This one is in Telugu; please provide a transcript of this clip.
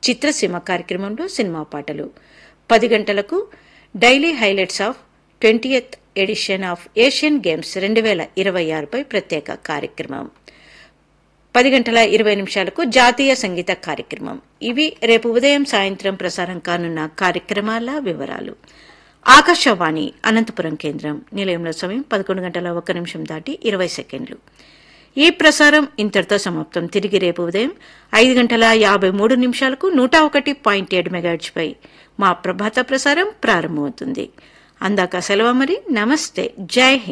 చిత్రసీమ కార్యక్రమంలో సినిమా పాటలు పది గంటలకు daily highlights of twentieth edition of Asian games రెండు వేల ఇరవై ఆరుపై ప్రత్యేక కార్యక్రమం పది గంటల ఇరవై నిమిషాలకు జాతీయ సంగీత కార్యక్రమం ఇవి రేపు ఉదయం సాయంత్రం ప్రసారం కానున్న కార్యక్రమాల వివరాలు ఆకాశవాణి అనంతపురం కేంద్రం నిలయంలో సమయం పదకొండు గంటల ఒక్క నిమిషం దాటి ఇరవై సెకండ్లు ఈ ప్రసారం ఇంతటితో సమాప్తం తిరిగి రేపు ఉదయం ఐదు గంటల యాభై మూడు నిమిషాలకు నూట ఒకటి పాయింట్ ఏడు మెగాహెర్ట్జ్పై మా ప్రభాత ప్రసారం ప్రారంభమవుతుంది అందాక సెలవు మరి నమస్తే జై హింద్